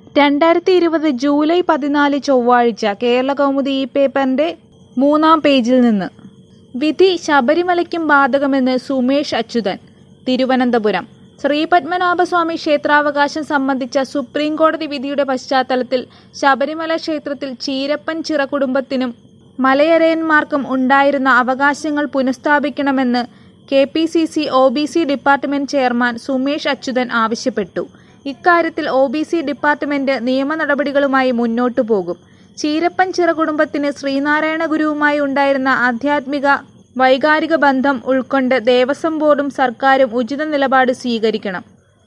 രണ്ടായിരത്തി ഇരുപത് ജൂലൈ പതിനാല് ചൊവ്വാഴ്ച കേരള കൗമുദി ഈ പേപ്പറിന്റെ മൂന്നാം പേജിൽ നിന്ന് വിധി ശബരിമലയ്ക്കും ബാധകമെന്ന് സുമേഷ് അച്യുതൻ തിരുവനന്തപുരം ശ്രീപത്മനാഭസ്വാമി ക്ഷേത്രാവകാശം സംബന്ധിച്ച സുപ്രീം കോടതി വിധിയുടെ പശ്ചാത്തലത്തിൽ ശബരിമല ക്ഷേത്രത്തിൽ ചീരപ്പൻ ചിറ കുടുംബത്തിനും മലയരയന്മാർക്കും ഉണ്ടായിരുന്ന അവകാശങ്ങൾ പുനഃസ്ഥാപിക്കണമെന്ന് K P C C O B C department chairman Sumesh Achuthan ആവശ്യപ്പെട്ടു ഇക്കാര്യത്തിൽ ഒ ബി സി ഡിപ്പാർട്ട്മെന്റ് നിയമ നടപടികളുമായി മുന്നോട്ടു പോകും ചീരപ്പൻ ചിറ കുടുംബത്തിന് ശ്രീനാരായണ ഗുരുവുമായി ഉണ്ടായിരുന്ന ആധ്യാത്മിക വൈകാരിക ബന്ധം ഉൾക്കൊണ്ട് ദേവസ്വം ബോർഡും സർക്കാരും ഉചിത നിലപാട് സ്വീകരിക്കണം